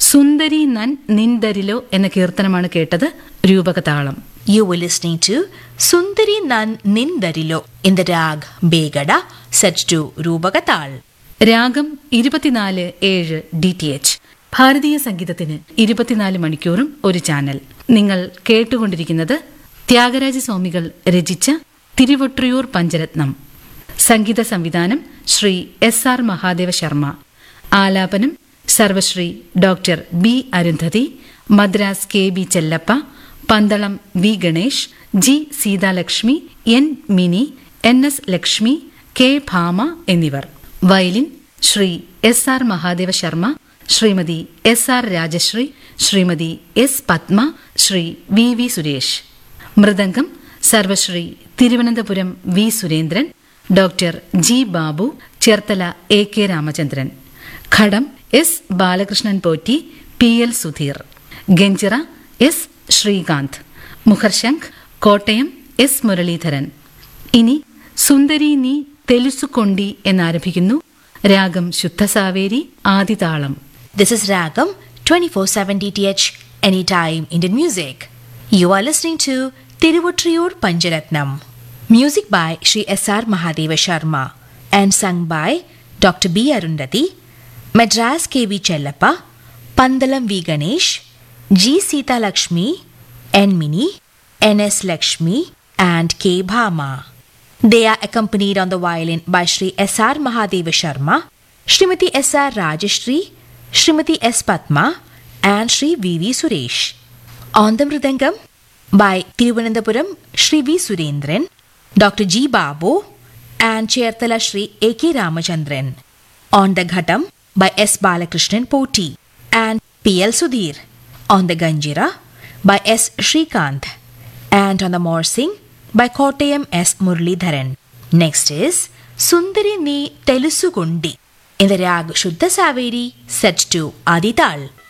സുന്ദരി നൻ നിന്ദരിലോ എന്ന കീർത്തനമാണ് കേട്ടത് രൂപകതാളം You were listening to Sundari Nan Nindarilo in the rag Begada set to Rubagatal. രാഗം ഇരുപത്തിനാല് ഏഴ് ഡി ടി എച്ച് ഭാരതീയ സംഗീതത്തിന് ഇരുപത്തിനാല് മണിക്കൂറും ഒരു ചാനൽ നിങ്ങൾ കേട്ടുകൊണ്ടിരിക്കുന്നത് ത്യാഗരാജ സ്വാമികൾ രചിച്ച തിരുവൊട്രിയൂർ പഞ്ചരത്നം സംഗീത സംവിധാനം ശ്രീ എസ് ആർ മഹാദേവ ശർമ്മ ആലാപനം Sarvashri doctor B Arundhati Madras K B Chellappa Pandalam V Ganesh G Seethalakshmi N Mini N S Lakshmi K Bhama എന്നിവർ violin Shri S R Mahadeva Sharma Shrimati S R Rajashree Shrimati S Padma Shri V V Suresh mridangam Sarvashri Thiruvananthapuram V Surendran doctor G Babu Cherthala A K Ramachandran ghatam S Balakrishnan Potti P L Sudheer ganjira S Srikanth മുഖർശംഖ് Kottayam S Muraleedharan ഇനി സുന്ദരി നീ തെലുസുകൊണ്ടി എന്നാരംഭിക്കുന്നു രാഗം ശുദ്ധസാവേരി ആദിതാളം This is Ragam 24/7 DTH Anytime Indian Music. You are listening to Tiruvattriyur Panjaratnam. Music by Sri S.R. Mahadeva Sharma and sung by Dr. B. Arundhati, Madras K.V. Chellappa, Pandalam V. Ganesh, G. Sita Lakshmi, N. Mini, N.S. Lakshmi, and K. Bhama. They are accompanied on the violin by Sri S.R. Mahadeva Sharma, Srimati S.R. Rajashri, Srimati S. Patma, and Sri V.V. Suresh. On the Mridangam by Tiruvananthapuram Sri V. Surendran, Dr. G. Babu, and Cherthala Sri A.K. Ramachandran. On the Ghatam by S. Balakrishnan Poti and P.L. Sudhir. On the Ganjira by S. Shrikant. And on the Morsing by Kottayam S. Muralidharan. Next is Sundari Ni Telusugundi in the rag Shuddha Saveri set to Adital.